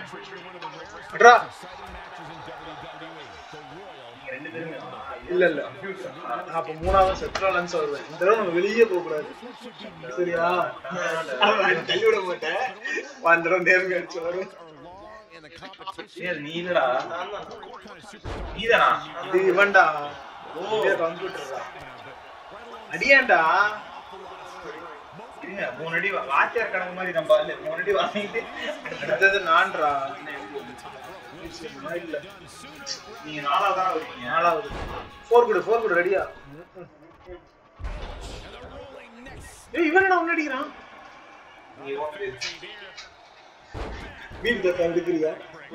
அட்ரா நீங்க ரெண்டு பேருமே வா. இல்ல இல்ல நான் அப்ப மூணாவது செத்ராலன்ஸ் வருவேன் இந்த தடவை நம்ம வெளியே போக கூடாது சரியா அவன் தள்ளி விட மாட்டேன் அந்த தடவை நேர்மை அடிச்சு வரும் ஏய், அது நீ இல்லடா நீதானா இது இவன்டா ஓ. கம்ப்யூட்டர்டா அடியான்டா இருங்க மூணு அடி வா- வாத்தியார் கணக்கு மாதிரி நம்ம இல்ல மூணு அடி வாங்கிட்டு அடுத்தது நான்டா இல்ல நீங்க நாலாவது தான் வருவீங்க நாலாவது ஃபோர் குடு ஃபோர் குடு ரெடியா ஏய் இவன் என்ன அடிக்கிறான் நீ ஓட்டு வீடு தத்தா எடுக்கிறியா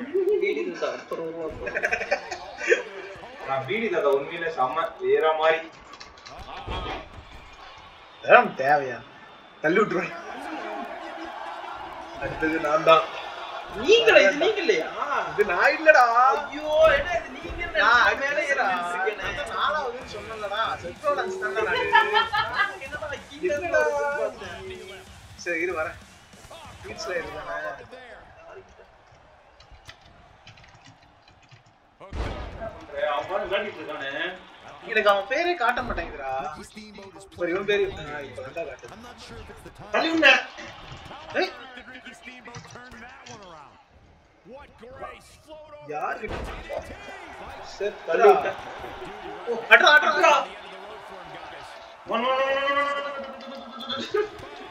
நான் பீடி தாத்தா உண்மையில செம்ம வேற மாதிரி அதெல்லாம் தேவையா தள்ளி விட்டுருவேன் அடுத்தது நான் தான் நீங்களா இது நீங்க இல்லையா இது நான் இல்லடா ஐயோ என்ன இது நீங்க நான் அது மேல ஏறா. நான் தான் நாலாவதுன்னு சொன்னேன்லடா. செட்ரோலன்ஸ் தான்டா நானு. என்னடா? சரி இரு வரேன் பீச்ல இருக்கானே அவன் பாட்டு விளையாடிட்டு இருக்கானே எனக்கு அவன் பேரே காட்ட மாட்டேங்குதுடா ஒரு இவன் பேரு ஆ, இப்ப தான்டா காட்டுது தள்ளி விடுங்க. ஏய், யாரு சரி தள்ளி விட்டேன் ஓ, அட்ரா அட்ரா அட்ரா one, one, one, one, one, one, one, one, one.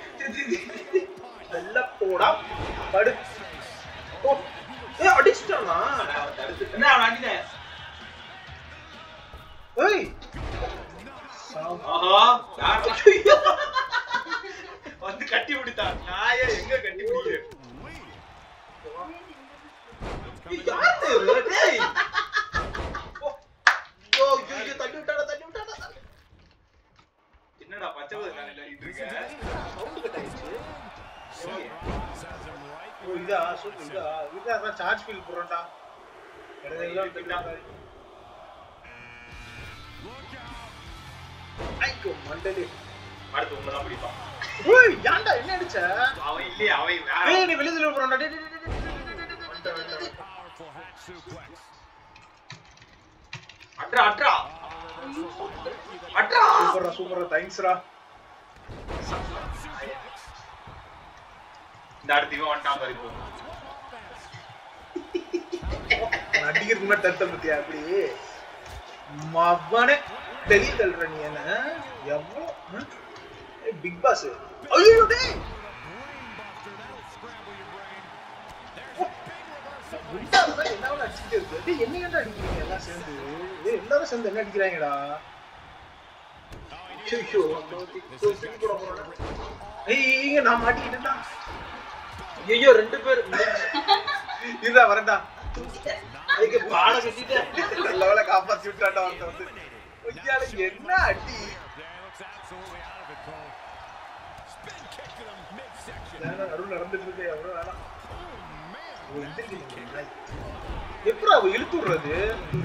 வெள்ள போடா படு ஓ ஏ அடிச்சிட்டானா அவன் தடுத்து- என்ன அவன் அடினேன் ஏய் ஆஹா யார் வந்து கட்டி பிடித்தான் நாயே எங்க கட்டி பிடிக்கிறேன் யாரு இது? டேய் ஓ ஐயோ ஐயோ தள்ளி விட்டாடா தள்ளி விட்டாடா என்னடா பச்சை பதர் விளையாடிட்டு இருக்க சவுண்ட் கட் ஆயிடுச்சு ஓ இதா சூப்பர் இதா இதா அதான் சார்ஜ் ஃபீல் போடுறேன்டா இடதெல்லாம் திட்டாங்க ஐயோ மண்டலி அடுத்து உன்னதான் பிடிப்பான் ஏய் ஏன்டா என்ன அடிச்ச அவன் இல்லையே அவன் வேற ஏய் நீ வெளிய சொல்ல போறடா டேய் டேய், டேய், டேய், டேய், டேய், டேய், டேய். அட்ரா அட்ரா அட்ரா சூப்பர்ரா சூப்பர்ரா தேங்க்ஸ்ரா இந்த அடுத்து இவன் வந்துட்டான் பாரு இப்போ நான் அடிக்கிறதுக்கு முன்னாடி தடுத்த பத்தியா அப்படி மவனே வெளிய தள்ளுற நீ என்ன எவ்வளோ பிக் பாஸ் ஐயோ டேய் விட்டாதான் என்ன வேணா அடிச்சுட்டே இருக்கு டேய் என்ன ஏன்டா அடிக்கிறீங்க எல்லாம் சேர்ந்து ஏய் எல்லாரும் சேர்ந்து என்ன அடிக்கிறாங்கடா ஐயோ ஏய் இங்க நான் மாட்டிக்கிட்டேன்டா ஐயோ ரெண்டு பேர் இதுதான் வரேன்டா அதுக்கு பாட கட்டிட்டேன் நல்ல வேலை காப்பாத்தி விட்டாட்டா ஒருத்தன் வந்து ஐயால என்ன அடி வேணாம், நடுவுல நடந்துட்டு இருக்கு எவ்வளவு வேணாம் ஓ, எந்திரிக்கலைங்க, நாய். எப்படிடா அவ இழுத்து விடுறது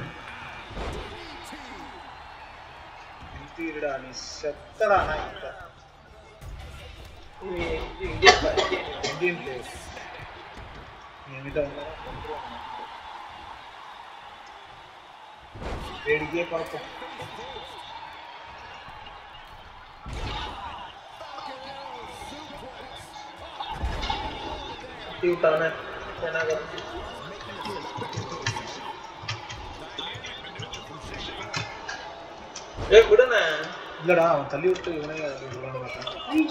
இழுத்துடா நீ செத்தடா நாய் இந்தியன் பிளேயர் நீ என்கிட்ட வந்தா கொன்றுவாங்க. வேடிக்கையே பார்ப்போம் கட்டி விட்டானே எனக்கு ஏ விடுண்ணே இல்லடா அவன் தள்ளி விட்டு இவனே விளையாட மாட்டான்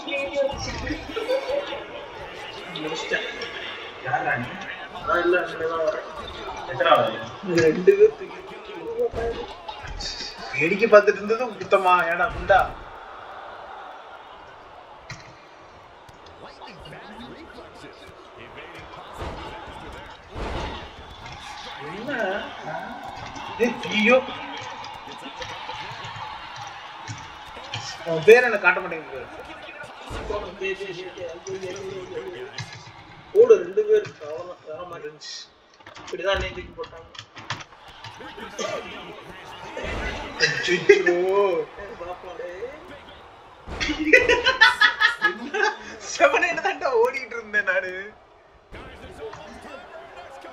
முடிச்சிட்டேன் யாரா நீ நான் இல்ல இனிமேதான் வரேன் எத்தனாவது இங்க ரெண்டு பேர் தூக்கி தூக்கி உள்ள உட்காரு. வேடிக்கை பார்த்துட்டு இருந்தது குத்தமா ஏடா குண்டா என்ன ஏய், ஐயோ அவன் பேர் என்ன காட்ட மாட்டேங்குது கூட ரெண்டு பேர் அவ்வளவுதான் வர மாட்டேங்குது இப்படிதான் நீ தூக்கி போட்டாங்க அச்சோ ஏய், பாப்போம் டேய். செவனே தான்டா ஓடிட்டு இருந்தேன் நானு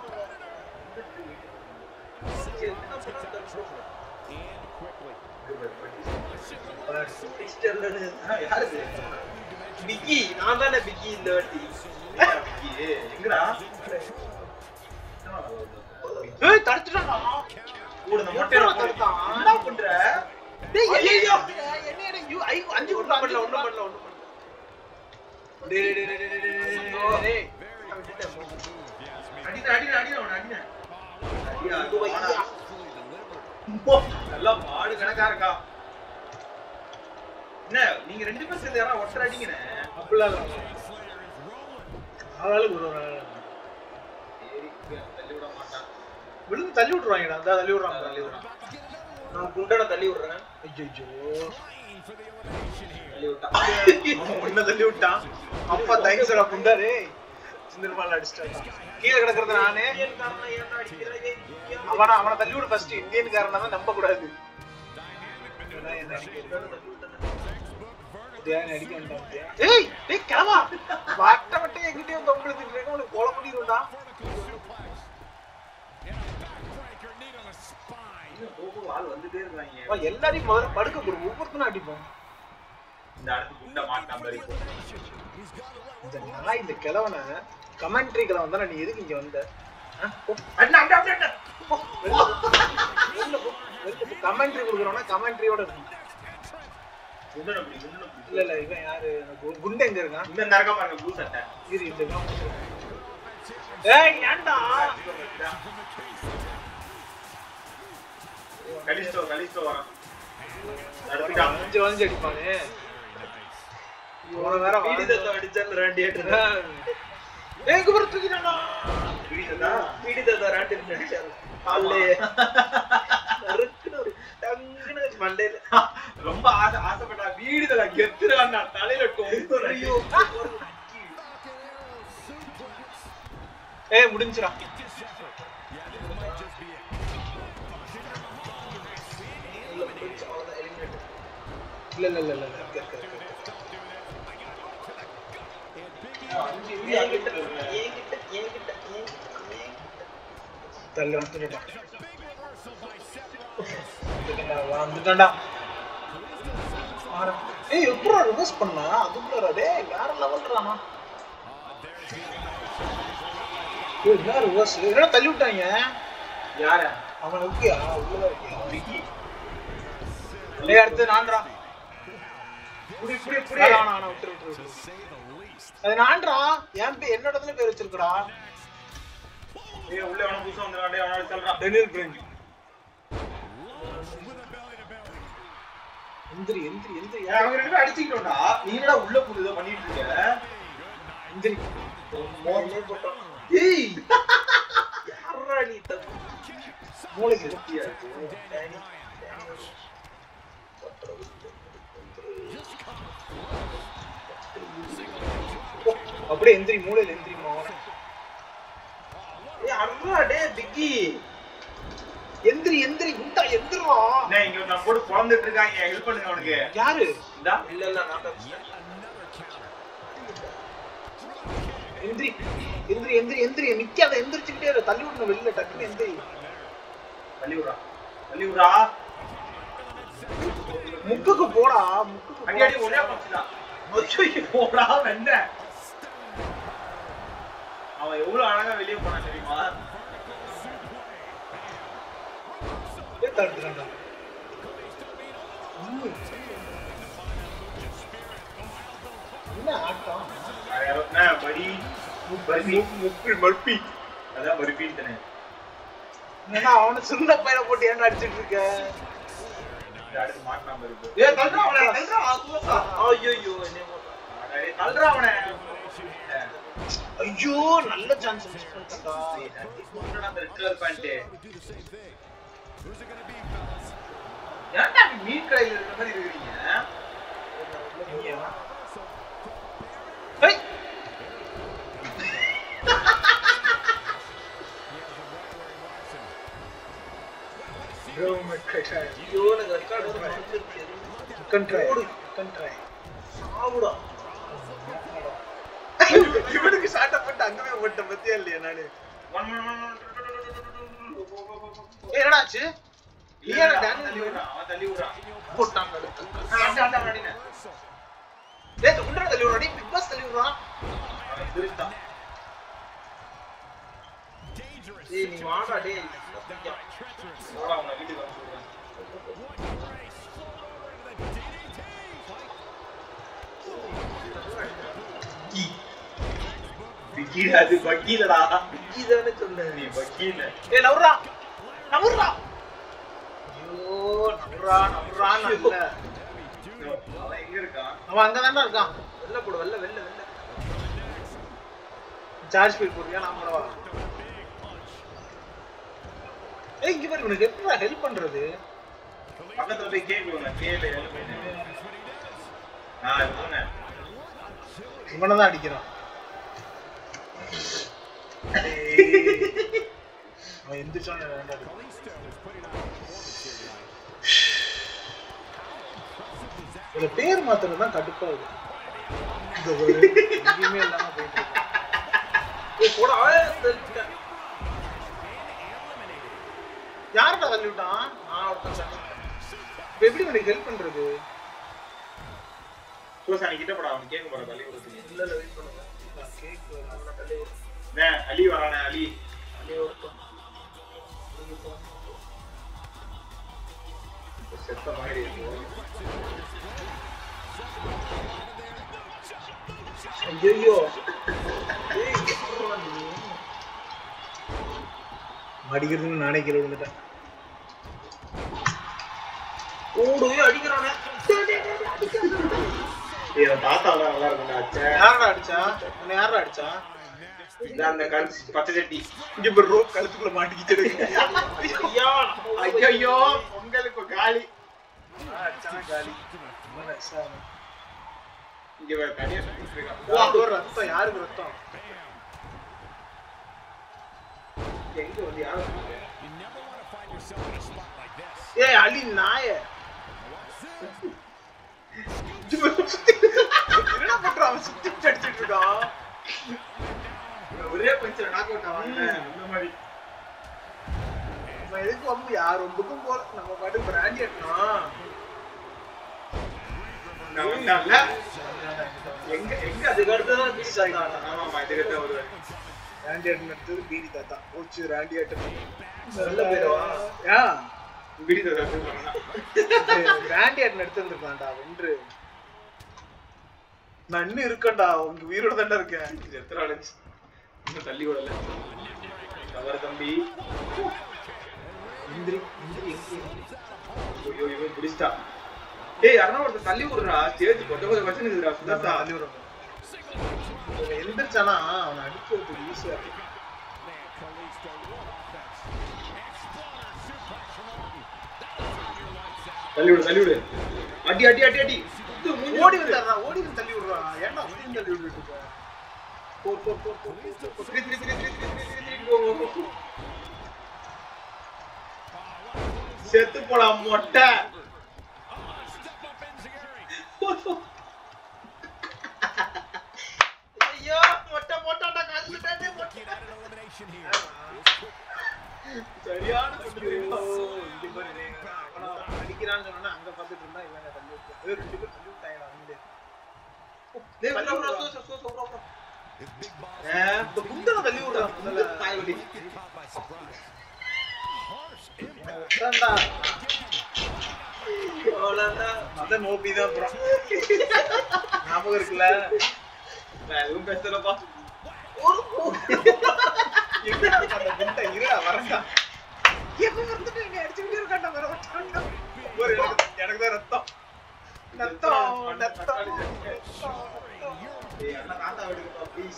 யாரு இது? பிக்கி நான் தானே பிக்கி இந்த வாட்டி பிக்கி, எங்கடா ஏய் தடுத்துட்டான்டா கூட இந்த மொட்டையை எப்படிடா தடுத்தான்? என்ன பண்ற டேய் ஐயையோ. என்ன என்ன யூ ஐ அஞ்சு ஒண்ணும் குடுறா பண்ணல ஒண்ணும் ஒண்ணும் பண்ணல பண்ணல ஒண்ணும் பண்ணல டேய் டேய் டேய் டேய் டேய் டேய் டேய் அடின அடின அடின அவன அடின அடியா இது வையா. போ, நல்லா மாடு கணக்கா இருக்கா என்ன நீங்க ரெண்டு பேரும் சேர்ந்து யாரா ஒட்டர் அடிங்கண்ணே அப்படிலாம் இல்ல ஆளாளுக்கு ஒரு ஒரு ஆளு. சரி தள்ளி விட மாட்டான் விழுந்து தள்ளி விட்டுருவாங்கடா அந்த தள்ளி விடுறாங்க தள்ளி விடுறான் நான் குண்டனை தள்ளி விடுறேன் ஐயோ தள்ளி விட்டான் அவன் உன்னை தள்ளி விட்டான் அப்பா தேங்க்ஸ்டா குண்டாரு சிந்தர்மால அடிச்சிட்டான் கீழே கிடக்குறது நானே அவனா அவனை தள்ளி விடு ஃபர்ஸ்ட் இந்தியன் காரனா தான் நம்ப கூடாது இவனா என்ன அடிக்கிறது? இதே என்ன அடிக்க வேண்டாம் இதே. ஏய் டேய் கிளவா வட்ட வட்ட எங்கிட்டே வந்து உங்களுக்கு இருக்கு உனக்கு கொலை பண்ணிடும்டா ஆள் வந்துட்டே இருக்காங்க அவன் எல்லாரையும் முதல்ல படுக்க போடு ஒவ்வொருத்தனும் அடிப்போம் இந்த அடுத்து குண்ட மாட்டான் மாதிரி இந்த நாய் இந்த கிழவனை கமெண்ட்ரி கிழவன் தானே நீ எதுக்கு இங்க வந்த ஆ, போ. அண்ணா அண்ணா அண்ணா போ, வெளில போ. வெளில போ. வெளில போ. கமெண்ட்ரி கொடுக்குறோம்னா கமெண்ட்ரியோட இருக்கணும். குண்டனை பிடி குண்டனை பிடி இல்ல இல்ல இவன் யாரு கு- குண்டு எங்க இருக்கான் இந்த நரக பாருங்க ப்ளூ சட்டை இரு இந்த இவன் மட்டும். ஏய் ஏன்டா கலிஸ்டோ கலிஸ்டோ வரான் அடுத்துட்டான் வளைஞ்சு வளைஞ்சு அடிப்பானே இவனை வேற பீடிதத்தை அடிச்சான் ரெண்டு ஏட்டு ஏய் இங்க பாரு தூக்கிட்டான்டா பீடிதத்தா பீடிதத்தை ரெண்டு அடிச்சாரு கால்லே நறுக்குன்னு ஒரு டங்குன்னு மண்டையில ரொம்ப ஆசை ஆசைப்பட்டா வீடுதல கெத்துறான் தலையில டொம்பு ஐயோ ஏய் முடிஞ்சுடா இல்ல இல்ல இல்ல இல்ல இல்ல இருக்கு, இருக்கு, இருக்கு. என்கிட்ட என்கிட்ட என்கிட்ட தள்ளி வந்துட்டான் வந்துட்டான்டா, வந்துட்டான்டா ஆரம். ஏய் எப்படா ரிவர்ஸ் பண்ணா அதுக்குள்ளடா டேய் வேற லெவல்றானா ஏய் என்ன ரிவர்ஸ் என்ன தள்ளி விட்டாங்க யார அவன் இருக்கியா உள்ளதான் இருக்கியா டேய் அடுத்து நான்டா புடி புடி புடி வேணாம், வேணாம், வேணாம், விட்டுரு, விட்டுரு, விட்டுரு. அது நான்டா என் பேர் என்னோட இடத்துல பேர் வச்சிருக்கடா ஏய் உள்ள அவன புதுசா வந்தானே அவனால சொல்றான் டெனில் பிரெஞ்ச் எந்திரி எந்திரி எந்திரி ஏய், அவங்க ரெண்டு பேரும் அடிச்சுக்கிட்டோம்டா நீ என்னடா உள்ள புது ஏதோ பண்ணிட்டு இருக்க எந்திரி மோதலே போட்டான் ஏய் யாரா நீ தப்பு மூளைக்கு சத்தியா இருக்கு டேனி அப்படியே எந்திரி மூளையில எந்திரி மோகன ஏய் அர்ரா டேய் பிக்கி எந்திரி எந்திரி குண்டா எந்திரா என்ன இங்க நான் போட்டு குழந்துட்டு இருக்காங்க ஹெல்ப் பண்ணுங்க அவனுக்கு யாரு இந்தா இல்ல இல்ல நான் தப்பிச்சிட்டேன் எந்திரி எந்திரி எந்திரி எந்திரி நிக்காத எந்திரிச்சுக்கிட்டே இரு தள்ளி விடணும் வெளியில டக்குன்னு எந்திரி தள்ளி விடுறா தள்ளி விடுறா முக்குக்கு போடா முக்குக்கு அடி போடா. அடி ஒரே பச்சுதான் ஐயோ போடா வெண்ண அவன் எவ்வளவு அழகா வெளியே போனான் தெரியுமா ஏய், தடுத்துறான்டா. ம். என்ன ஆட்டம் வேற யாரோ- என்ன, படி பர்பி முக்கு மல்பி அதான் பர்பின்னு ஏன்னா அவனை சின்ன பையனை போட்டு ஏன்டா அடிச்சிட்டு இருக்க அடுத்து மாட்டினா பருப்பு ஏ தள்ளுறா அவனை தள்ளுறா தூசா ஐயோ என்ன போட்டான் தள்ளுறா அவனை ஐயோ நல்ல சான்ஸ் மிஸ் பண்ணிட்டா அந்த ரெட் கலர் பேண்ட் ஏன்டா அப்படி மீன் கடையில் இருக்கிற மாதிரி இருக்கிறீங்க ஏய் Bro, my treasure. ஐயோ எனக்கு ரெக்கார்டு வந்து You can try. ஓடு. You can try. சாவுடா இவனுக்கு ஷார்ட் அப் பண்ணிட்டு அங்கவே போட்ட பத்தியா இல்லையா நானு ஒன் ஒன் ஒன் ஏய், என்னடா ஆச்சு இல்ல, ஏன் இல்ல, அவன் டேனியல் தள்ளி விடுறான், அவன் தள்ளி விடுறான். போட்டாங்க ஆ, அடி, அடி, அடி, அடின்னு. டேய் குண்டர தள்ளி விடுறா டேய் பிக் பாஸ் தள்ளி விடுறா அவன் சிரிச்சான். டேய் நீ வாடா டேய் போடா, உன்னை வீட்டுக்கு வந்து விடுறேன். விக்கிடா, அது வக்கீலடா. இதானே சொன்னேன் நீ வக்கீல. ஏய் நவுறா நவுறா ஐயோ நவுறா நவுறா நல்ல அவன் எங்க இருக்கான் அவன் அங்க இருக்கான் வெள்ள போடு வெள்ள வெள்ள வெள்ள சார்ஜ் ஃபீல் போடுறியா நான் போடவா ஏய் இங்க பாரு உனக்கு எப்படி ஹெல்ப் பண்றது பக்கத்துல போய் கேக்கு உன்னை கேளு ஆ இது சொன்னேன் இவனை தான் அடிக்கிறான் அவன் எந்திரிச்சானே வேண்டாம் இதுல பேர் மாத்திரம் தான் கடுப்பாகுது இந்த ஒரு எங்கேயுமே இல்லாம போயிட்டு இருக்கு. ஏய், போடா, ஏய், தள்ளிவிட்டேன். யார்டா தள்ளி விட்டான் நான் ஒருத்தன் தள்ளி விட்டேன். இப்ப எப்படி உனக்கு ஹெல்ப் பண்றது சோசா நீ கிட்ட போடா அவன் கேட்க போற தள்ளி விடுறதுக்கு இல்ல இல்ல வெயிட் பண்ணுங்க நான் கேக் நான் தள்ளி விடுறேன். அண்ணே, அலி வரானே அலி தள்ளி விடுறேன். நீங்க போங்க. செத்த மாதிரி இருக்கு ஐயோ அடிக்கிறதுக்கு நானே கீழே விழுந்துட்டேன் ஓடுவே அடிக்கிறானே என் தாத்தா தான் நல்லா இருக்கும்டா அச்சே யாரா அடிச்சா உன்னை யாரா அடிச்சா இந்த அந்த கல் பச்சை சட்டி இங்க ஒரு ரோப் கழுத்துக்குள்ள மாட்டிக்கிச்சு ஐயா ஐயோ பொங்கலுக்கு காலி அடிச்சானா காலி ரொம்ப ரசாயனம். இங்க வேற தனியா சுத்திட்டு ஓ, இருக்கான் அங்க ஒரு ரத்தம் யாருக்கு ரத்தம் எங்க வந்து யாரும் ஏய் அலி நாய என்ன பண்றான் அவன் சுத்தி சுத்தி அடிச்சிட்டு இருக்கான் ஒரே பஞ்சர் நாக் அவுட் ஆவாங்க அந்த மாதிரி நம்ம எதுக்கு வந்து யார் ரொம்பக்கும் போல நம்ம பாட்டு பிராண்டி எடுக்கணும் நான் வந்தான்ல எங்க எங்க அதுக்கு அடுத்ததான் பீடி தாத்தா ஆமாமா இதுக்கிட்ட ஒரு ராண்டி ஆட்டன் எடுத்தது பீடி தாத்தா போச்சு ராண்டி ஆட்டன் நல்ல பேரவா? ஆ பிடி தரது பண்ணா ராண்டி ஆட்டன் எடுத்திருந்துருக்கான்டா வென்று நான் இன்னும் இருக்கேன்டா உங்க உயிரோட தான்டா இருக்கேன் இது எத்தனை அடைச்சு இன்னும் தள்ளி விடல தவறு தம்பி இந்திரி இந்திரி எங்க ஐயோ இவன் பிடிச்சிட்டா ஏய் யாரா ஒருத்தர் தள்ளி விடுறா ஸ்டேஜ் கொட்ட கொட்ட வச்சு இருக்குதுடா சுதாசா தள்ளி விடுறோம் இவன் எந்திரிச்சானா அவனை அடிக்கிறதுக்கு ஈஸியா இருக்கு தள்ளி விடு தள்ளி விடு அடி அடி அடி அடி சுத்து, மூஞ்சி ஓடி சுத்து. வந்தாரா ஓடி வந்து தள்ளி விடுறா ஏன்டா அப்படியும் தள்ளி விட்டுட்டு இருக்க போர் போர் போர் போர் போர் போர் போர். திரி, திரி, திரி, திரி, திரி, திரி, திரி, திரி, போ, போ, போ. செத்து போடா மொட்டை ஐயோ மொட்டை மொட்டாடா காசு தானே மொட்டை சரியான குண்டு. இங்க பாரு, அவன அடிக்கிறான்னு சொன்னா அங்க பாத்துட்டு இருந்தா இவங்க தள்ளி விட்டு ஏய், ரெண்டு பேரும் தள்ளி விட்டாங்க அவங்களே டேய், தள்ளி விட்றா, விட்றா, விட்றா, சோ, சோ, சோ, விட்றா, விட்றா. ஏ, இந்த குண்டனை தள்ளி விடுறா இந்த தாய் வலி. உட்கார்ந்தா. அவ்வளவுதான். அதான் நோபி தான் அப்புறம் ஞாபகம் இருக்குல்ல நான் எதுவும் பேசலப்பா என்னடா அந்த குண்டை இருடா வரண்டா எப்ப வந்துட்டு நீ அடிச்சுக்கிட்டே இருக்காண்டா வர மாட்டான்டா ஒரு எனக்கு எனக்கு தான் ரத்தம் ரத்தம் ரத்தம் ஏய், அண்ணா தாத்தா விடுங்கப்பா ப்ளீஸ்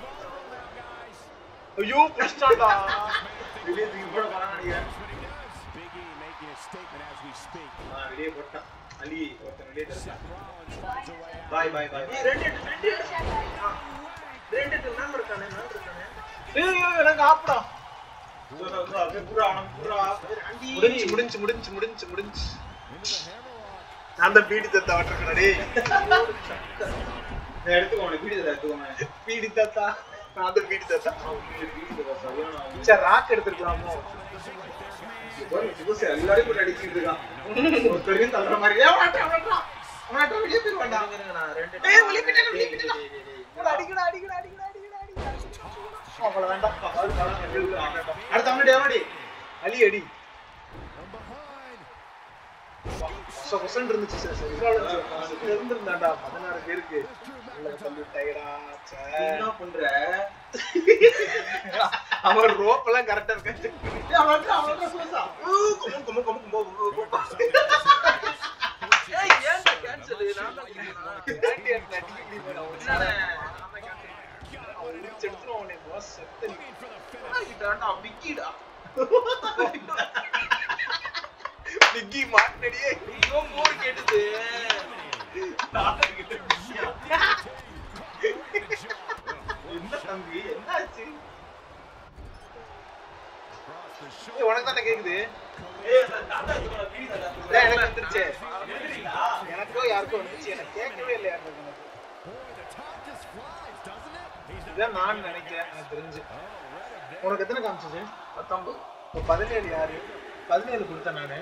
ஐயோ புடிச்சிட்டான்டா வெளியே தூக்கி போட போறான்னு நினைக்கிறேன் Biggie making a statement as we speak. ஆ, வெளியே போட்டான் அலி ஒருத்தன் வெளியே தள்ளிட்டான் Finds a way out. பாய் பாய் பாய் ஏய், ரெண்டு எட்டு, ரெண்டு எட்டு. ஆ, ரெண்டு எட்டு, நான் இருக்கானே, நான் இருக்கானே. ஏய், ஏய், எனக்கு ஆப்புடா. சோ, சோ, சோ, அப்படியே புறா அவனுக்கு புறா முடிஞ்சு முடிஞ்சு முடிஞ்சு முடிஞ்சு முடிஞ்சு நான் தான் பீடி தத்தா வட்டிருக்கேன் டேய் நான் எடுத்துக்கோ உனக்கு வீடியோ எடுத்துக்கோங்க பீடி தத்தா நான் தான் பீடி தத்தா வீடியோ சரியான சரி ராக் எடுத்துருக்கலாமோ பாருங்க, சிவசே எல்லாரையும் போட்டு அடிச்சிட்டு இருக்கான். ஒருத்தரையும் தள்ளுற மாதிரி. ஏய், அவன் அடிக்கிறான், அவன் அடிக்கிறான். அவன் அடிக்கிறான், வெளியே போயிருவான்டா. ஏய், வெளியே போயிட்டான், வெளியே போயிட்டான். அடிக்கடா, அடிக்கடா, அடிக்கடா, அடிக்கடா, அடிக்கடா, அடிக்கடா. அவ்வளவுதான்டா. அடுத்த அவனுடைய அவனுடைய. அலி அடி கொச கொசன்னு இருந்துச்சு சார் சரி இருந்திருந்தாண்டா பதினாறு பேருக்கு உள்ள சொல்லிட்டாங்கடா ச்சே. என்ன பண்ற அவன் ரோப் எல்லாம் கரெக்டா இருக்காச்சு அவன் அவன் சோசா கொமு கொமு கொமு கொமு கொமு ஏய் ஏன்டா கேன்சல் நான் தான் கேக்குறேன். என்னடா கிட்டாண்டா விக்கிடா பிக்கி மாட்டினடியே ஐயோ போர் கேட்டுது என்ன தம்பி என்னாச்சு ஏய், உனக்கு தானே கேக்குது ஏய் தாத்தா இதுல வீடு தாத்தா ஏய், எனக்கு வந்துருச்சு எனக்கோ யாருக்கோ வந்துச்சு எனக்கு கேட்கவே இல்லை யாருக்கு எனக்கு இதான் நான் நினைக்கிறேன் எனக்கு தெரிஞ்சு உனக்கு எத்தனை காமிச்சது பத்தொன்பது இப்போ பதினேழு யாரு பதினேழு கொடுத்தேன் நானு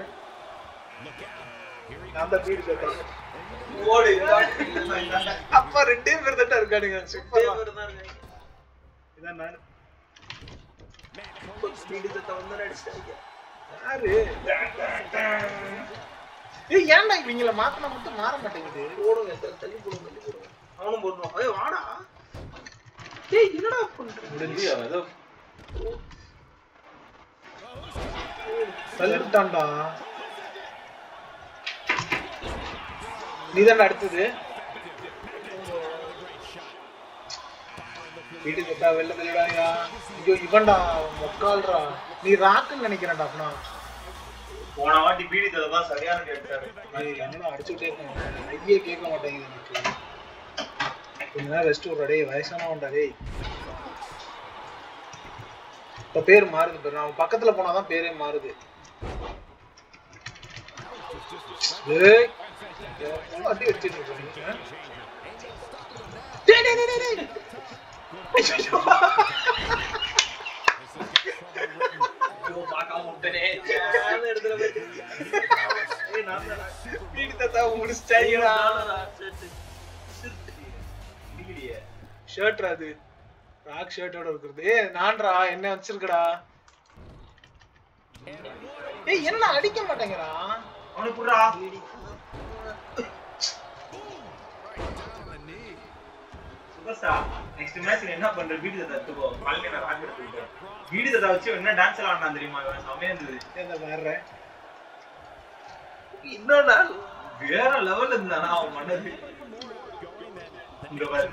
நான் தான் வீடு கேட்டேன் ஓடு இதாண்டா அப்பா ரெண்டே பேர் தான் இருக்கானுங்க சூப்பர் இதான் நான் வீடு தாத்தா வந்து அடிச்சிட்டாங்க யாரு ஏய் ஏன்டா இவங்கள மாத்தினா மட்டும் மாற மாட்டேங்குது போடுங்க த- தள்ளி போடுங்க தள்ளி போடுங்க அவனும் போடுவான் ஏய் வாடா ஏய் என்னடா பண்ற முடிஞ்சு ஏதோ தள்ளிட்டான்டா நீதான்டா அடுத்தது வீட்டுக்கு கட்டா வெளில தள்ளிடாயா ஐயோ இவன்டா மொக்கால்ரா நீ ராக்குன்னு நினைக்கிறேன்டா அப்பனா போன வாட்டி பீடி தாத்தா தான் சரியான கேட்டாரு ஏய், என்னடா அடிச்சுட்டே இருக்கேன் ஐயே கேட்க மாட்டேங்குது எனக்கு கொஞ்ச நேரம் ரெஸ்ட் விட்றா டேய் வயசானவன்டா டேய் இப்ப பேர் மாறுது பேர் அவன் பக்கத்துல போனாதான் பேரே மாறுது ஏய் எவ்வளவு அடி வச்சிட்டு இருக்க நீ, ஆ? டேய், டேய், டேய், டேய், டேய். ஐயோ. ஐயோ பார்க்காம விட்டனே சேன இடத்துல போய் ஏய் நான் தான் வீடு தாத்தா முடிச்சிட்டாங்கடா ஷர்ட்ரா அது ராக் ஷர்ட்டோட இருக்கிறது ஏய் நான்டா என்ன வச்சிருக்கடா ஏய் என்னடா அடிக்க மாட்டேங்கிறா அவனுக்கு புடுறா சுபஸ்டா நெக்ஸ்ட் மேட்ச்ல என்ன பண்ற வீடு தாத்தா எடுத்துக்கோ பழனி நான் ராக் எடுத்துக்கிட்டேன் வீடு தாத்தா வச்சு என்ன டான்ஸ் எல்லாம் ஆடினான் தெரியுமா இவன் செமையா இருந்தது என்ன வேற இன்னொன்னா வேற லெவல்ல இருந்தானா அவன் பண்ணது இங்க பாரு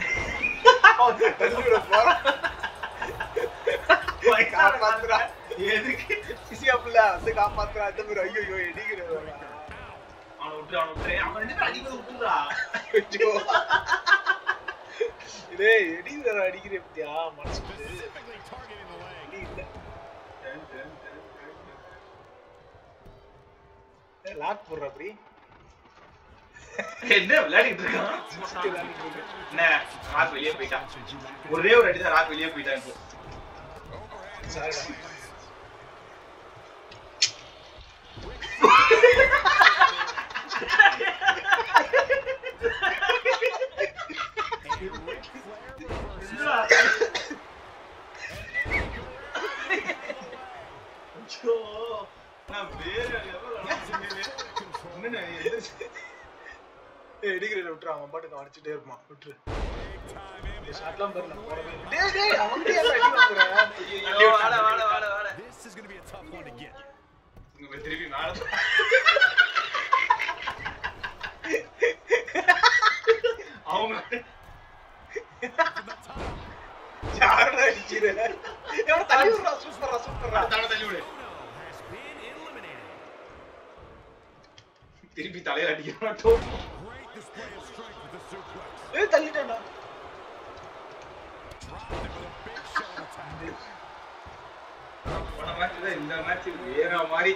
காப்பாத்துறா எதுக்கு சிசியா புள்ள வந்து காப்பாத்துறா அந்த மாதிரி ஐயோ ஐயோ எடிக்கிறா அவனை விட்டு அவனை விட்டு அவன் ரெண்டு பேரும் அடிக்கிறது விட்டுறா ஐயோ டேய் எடிக்கிறா அடிக்கிறே பத்தியா மனசுக்கு எடி இல்ல லாக் போடுற அப்படி என்ன விளையாடிட்டு இருக்கான் என்ன ராக் வெளியே போயிட்டான் ஒரே ஒரு அடி தான் ராக் வெளியே போயிட்டான் இப்போ சாரிடா ஐயோ, நான் வேற level ஆ நினைச்சேன். என்னண்ணே, எந்திரிச்சு. ஏய், எடிக்கிறத விட்டுரு, அவன் பாட்டுக்கு அடிச்சுட்டே இருப்பான், விட்டுரு. இந்த shotலாம் பாரு, நான் போடவே இல்லை. டேய், டேய், அவன்கிட்ட ஏன்டா அடி வாங்குற? ஐயோ, வாட, வாட, வாட, வாட. This is going to be a tough one to get. இங்க போய் திருப்பி மேல போ. அவங்க யாருடா அடிக்கிற? எவனோ தள்ளி விடுறா, சூப்பர்ரா, சூப்பர்ரா. தலை தள்ளி விடு திருப்பி தலையில அடிக்க மாட்டோம் Great display of strength with the suplex. ஏய், தள்ளிட்டான்டா. போன மேட்ச் தான் இந்த மேட்ச் வேற மாதிரி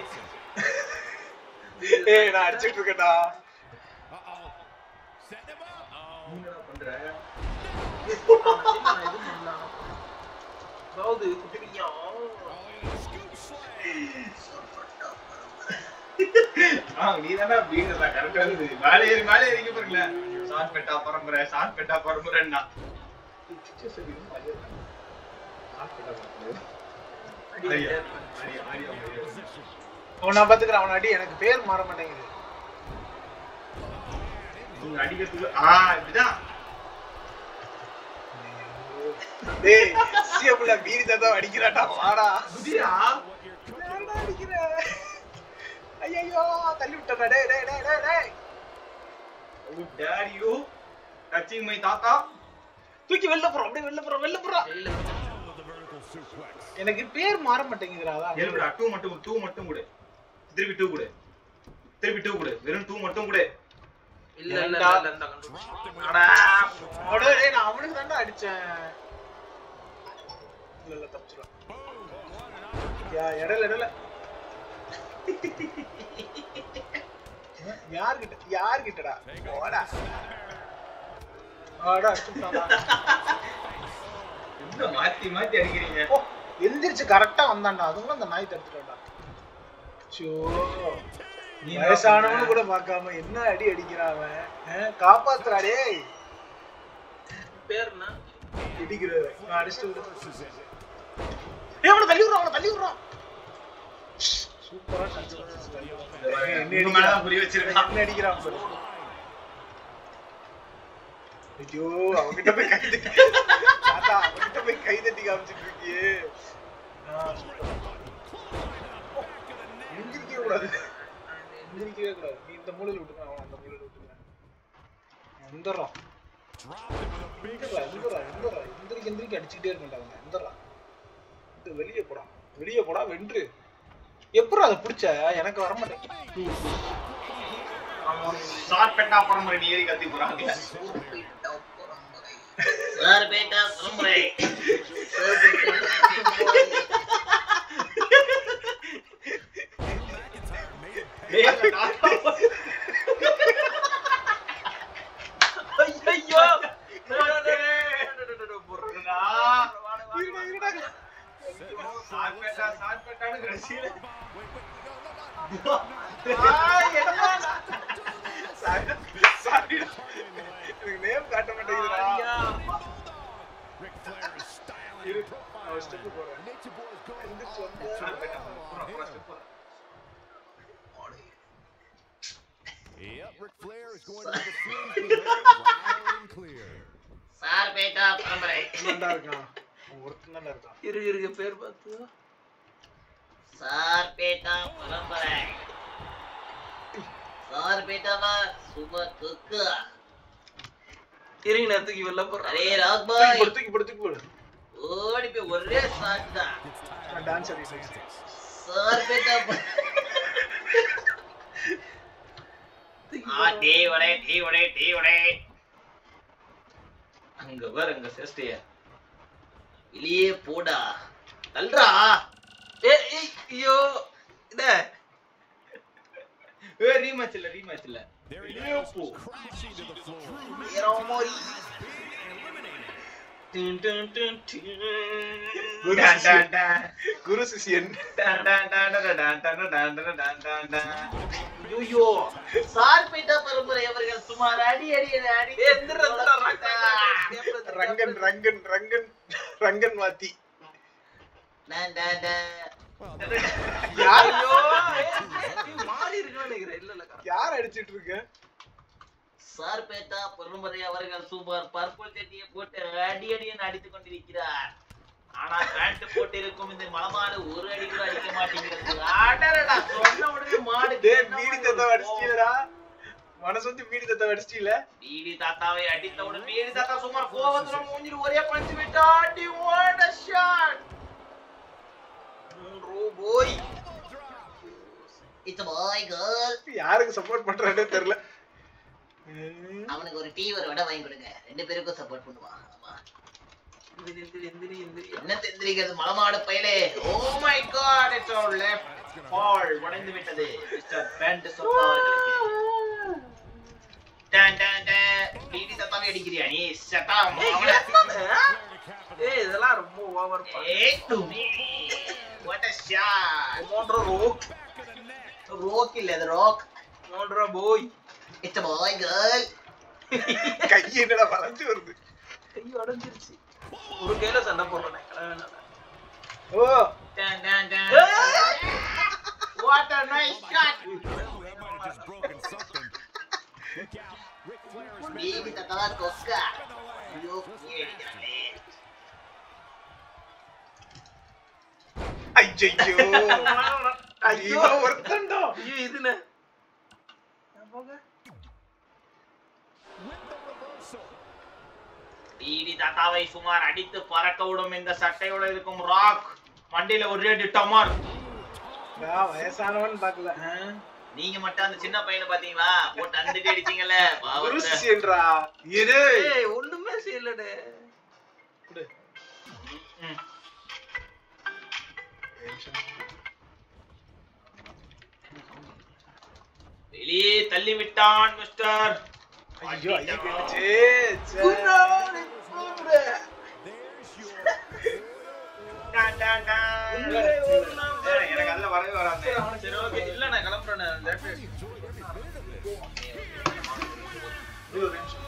ஏய், நான் அடிச்சிட்டு இருக்கேன்டா. Uh-oh. Set them up. நீ என்ன பண்ற அதாவது குட்டிக்கியா Oh, look at the scoop slam. ஆ, நீதான்டா பீடி தாத்தா correct ஆ இருந்தது. மேலே ஏறி மேலே ஏறிக்க பாருங்களேன். சாட் பெட்டா பரம்பரை, சாட் பெட்டா பரம்பரைன்னா. ஐயா, ஐயா, ஐயா, ஐயா. அவன் நான் பாத்துக்கிறேன் அவன் அடி எனக்கு பேர் மாற மாட்டேங்குது இவங்க அடிக்கிறதுக்கு ஆ இப்படிதான் டேய் சிஎம்ல பீரி தாத்தா அடிக்கிறாட்டா வாடா புதியா ஏன்டா அடிக்கிற ஐயோ தள்ளி விட்டடா டேய் டேய் டேய் டேய் டேய் How dare you touching my தாத்தா தூக்கி வெளில போறோம் அப்படியே வெளில போறோம் வெளில போறோம் The vertical suplex. எனக்கு பேர் மாற மாட்டேங்குதுடா அதான் எழுபடா டூ மட்டும் டூ மட்டும் கொடு திருப்பி டூ கொடு திருப்பி டூ கொடு வெறும் டூ மட்டும் கொடு இல்ல இல்ல இல்ல இல்ல இந்த கண்டுபிடிச்சு அடா அவனோட டேய் நான் அவனுக்கு தான்டா அடிச்சேன் இல்ல இல்ல தப்பிச்சிரும் யா இடையில இடையில யார்கிட்ட யார்கிட்டடா போடா ஆடா அடிச்சுட்டாடா என்ன மாத்தி மாத்தி அடிக்கிறீங்க ஓ எந்திரிச்சு கரெக்டா வந்தான்டா அதுவும் அந்த நாய் தடுத்துட்டான்டா சோ நீ என்ன வயசானவனு பண்ண? கூட பார்க்காம என்ன அடி அடிக்கிறான் அவன் ஆ, காப்பாத்துறா டேய் பேர் என்ன இடிக்கிறது நான் அடிச்சுட்டு விடு ஏய் அவனை தள்ளி விடுறான் அவனை தள்ளி விடுறான் சூப்பரா தள்ளி விடுறான். என்ன உங்க மேலதான் புரிய வச்சிருக்கான் என்ன அடிக்கிறான் பாரு ஐயோ அவன்கிட்ட போய் கை தட்டி தாத்தா அவன்கிட்ட போய் கை தட்டி காமிச்சிட்டு இருக்கியே ஆ, super. ஓ, எந்திரிக்கவே கூடாது எந்திரிக்கவே கூடாது நீ இந்த மூலையில விட்டுக்க அவன் அந்த மூலையில விட்டுக்க வந்துடுறான் எந்திரா எந்திரா எந்திரா எந்திரிக்க எந்திரிக்க அடிச்சுக்கிட்டே இருக்கா அவன் எந்திரா இது வெளியே போடா வெளியே போடா வென்று எப்பறம் அதை பிடிச்ச எனக்கு வர மாட்டேன் ஷார்ட் பெட்டா பரம்பரை நீ ஏறி கத்தி போறாங்க சார் பேட்டா பரம்பரை ஏய், அந்த தாத்தா. ஐயோ போடுறா. இருடா இருடா ஷார்ட் பெட்டா ஷார்ட் பெட்டான்னு கடைசியில சாரி எனக்கு நேம் காட்ட மாட்டேங்குதுடா Ric Flair is styling இரு and profiling. அவன் ஸ்டெப் போறேன் Nature Boy is going எந்திரிச்சு all வந்து ஷார்ட் பெட்டா போறா போறா ஸ்டெப் போறா Yep, Ric Flair is going to the swing loud and clear. Sarpatta Parambarai இவன்டா இருக்கான் அவன் ஒருத்தன் தானே இருக்கான் இரு இருக்க பேர் பார்த்து சார் பேட்டா பரம்பரை சார் பேட்டாவா சும்மா குக்கு இருங்க நேரத்துக்கு வெளில போறேன் அரே ராக் தூக்கி பாய் போடு தூக்கி போடு தூக்கி போடு ஓடி போய் ஒரே ஷாட் தான் நான் டான்ஸ் ஆடிட்டு இருக்கேன் சார் பேட்டா ஆ டே வடே டே வடே டே வடே அங்க பாரு அங்க சேஷ்டைய வெளியே போடா தல்றா ஏ ஏய், ஐயோ இத ஏய் ரீமேட்ச் இல்ல ரீமேட்ச் இல்ல There he வெளியே goes, போ crashing to the floor. ஏரோமோரி டின் டின் டின் டின் குரு டான் டான் சிஷ்யன் டான் குரு சிஷியன் டான் டான் டான் டான் டான் டான் டான் டான் டான் டான் டான் ஐயோ சார்பேட்டா பரம்பரை அவர்கள் சுமார் அடி அடி அடி அடி ரங்கன் ரங்கன் ரங்கன் ரங்கன் மாத்தி நான் டா டா யார் ஐயோ மாறி இருக்குன்னு நினைக்கிறேன் இல்ல இல்ல யார் அடிச்சிட்டு இருக்க சார்பேட்டா பரம்பரை அவர்கள் சூப்பர் பர்பிள் சட்டியை போட்டு அடி அடின்னு அடித்துக் கொண்டிருக்கிறார் ஆனா பேண்ட் போட்டு இருக்கும் இந்த மலமாடு ஒரு அடி கூட அடிக்க மாட்டேங்கிறது அடடடா சொன்ன உடனே மாடு டேய் பீடி தத்தா அடிச்சிட்டீலடா மனசு வந்து பீடி தத்தா அடிச்சிட்டீல பீடி தாத்தாவை அடித்தவுடன் பீடி தாத்தா சுமார் கோவத்துல மூஞ்சில் ஒரே பஞ்சு விட்டா அடி வாட் a shot போய் இட்ஸ் பாய் கேர்ள் யாருக்கு சப்போர்ட் பண்றானே தெரியல ம். அவனுக்கு ஒரு டீ ஒரு வடை வாங்கி கொடுங்க ரெண்டு பேருக்கும் சப்போர்ட் பண்ணுவான் ஆமா. எந்திரி, எந்திரி, எந்திரி, எந்திரி. என்ன தெந்திரிக்கிறது மலமாடு பயலே oh my God it's all left fall உடைந்து விட்டது மிஸ்டர் பேண்ட் சொப்பா அவர்களுக்கு டான் டான் டான் பீடி தத்தாவே அடிக்கிறியா நீ சட்டா ஏய் இதெல்லாம் ரொம்ப ஓவர் ஏய் to me what a shot போன்ற ரோக் ரோக் இல்ல அது ராக் நோடுறா போய் இட்ஸ் பாய் கேர்ள் கை என்னடா வளைஞ்சு வருது கை உடஞ்சிருச்சு ஒரு கையில சண்டை போடுறேன் கிளம்பி ஓ டன் டன் டன் what a nice shot That might have just broken something. Look out. Ric Flair is நீவி தத்தவா கொக்கா ஐயோ கீழே அடிக்கிறானே ஐயோ ஐயோ ஒருத்தண்டா ஐயோ இதுன்னு with the reversal. டிடி தாத்தாவை சுமார் அடித்து பறக்க விடும் இந்த சட்டையோட இருக்கும் ராக் மண்டியில ஒரே அடி டமார் நான் வயசானவன் பாக்கல நீங்க மட்டும் அந்த சின்ன பையனை பாத்தீங்களா போட்டு அந்த அடிச்சீங்கல்ல ஒரு பாவத்தை. சிஷியன்றா இரு ஏய் ஒண்ணுமே செய்யலடே ம். வெளியே தள்ளி விட்டான் மிஸ்டர் ஐயோ ஐயோ கேட்டுச்சு டான், டான், டான். ஏய், எனக்கு அதுல வரவே வராது சரி ஓகே இல்ல நான் கிளம்புறேன் லேட் ஒரு நிமிஷம்